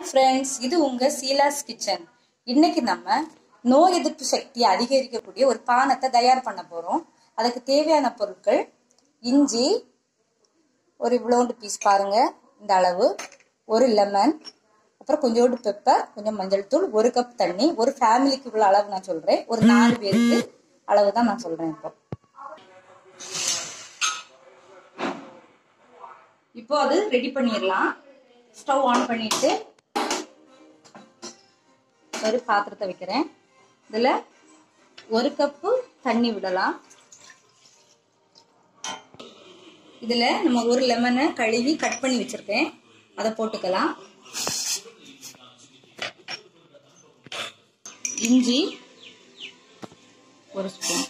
friends இது உங்க சீலாஸ் kitchen இன்னைக்கு நம்ம நோய் எதிர்ப்பு சக்தியை அதிகரிக்கக்கூடிய ஒரு பானத்தை தயார் பண்ண போறோம் அதுக்கு தேவையான பொருட்கள் இஞ்சி ஒரு இவ்வளோண்டு பீஸ் பாருங்க இந்த அளவு ஒரு லெமன் அப்புறம் கொஞ்சோண்டு பெப்பர் கொஞ்சம் மஞ்சள் தூள் ஒரு கப் தண்ணி ஒரு ஃபேமிலிக்கு இவ்வளோ அளவு நான் சொல்றேன் ஒரு நாலு பேருக்கு அளவு தான் நான் சொல்றேன் இப்போ இப்போ அது ரெடி பண்ணிடலாம் ஸ்டவ் ஆன் பண்ணிட்டு ஒரு பாத்திரத்தை வைக்கிறேன் இதில் ஒரு கப்பு தண்ணி விடலாம் இதில் நம்ம ஒரு லெமனை கழுவி கட் பண்ணி வச்சுருக்கேன் அதை போட்டுக்கலாம் இஞ்சி ஒரு ஸ்பூன்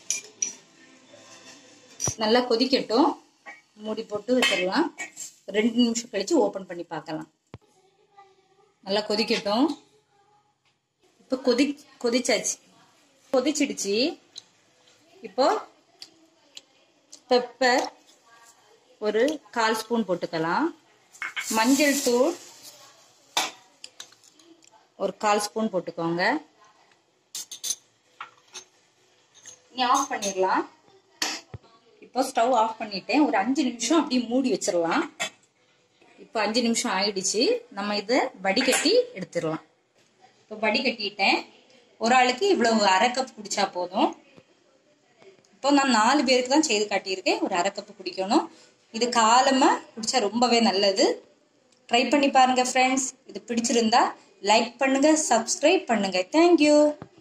நல்லா கொதிக்கட்டும் மூடி போட்டு வச்சிடலாம் ரெண்டு நிமிஷம் கழிச்சு ஓப்பன் பண்ணி பார்க்கலாம் நல்லா கொதிக்கட்டும் இப்போ கொதி கொதிச்சாச்சு கொதிச்சிடுச்சு இப்போ பெப்பர் ஒரு கால் ஸ்பூன் போட்டுக்கலாம் மஞ்சள் தூள் ஒரு கால் ஸ்பூன் போட்டுக்கோங்க நீ ஆஃப் பண்ணிடலாம் இப்போ ஸ்டவ் ஆஃப் பண்ணிட்டேன் ஒரு அஞ்சு நிமிஷம் அப்படியே மூடி வச்சிடலாம் இப்போ அஞ்சு நிமிஷம் ஆயிடுச்சு நம்ம இதை வடிகட்டி எடுத்துடலாம் இப்போ வடிகட்டிட்டேன் ஒரு ஆளுக்கு இவ்வளவு அரை கப் குடிச்சா போதும் இப்போ நான் நாலு பேருக்கு தான் செய்து காட்டியிருக்கேன் ஒரு அரை கப்பு குடிக்கணும் இது காலமாக குடிச்சா ரொம்பவே நல்லது ட்ரை பண்ணி பாருங்க ஃப்ரெண்ட்ஸ் இது பிடிச்சிருந்தா லைக் பண்ணுங்க சப்ஸ்கிரைப் பண்ணுங்க தேங்க்யூ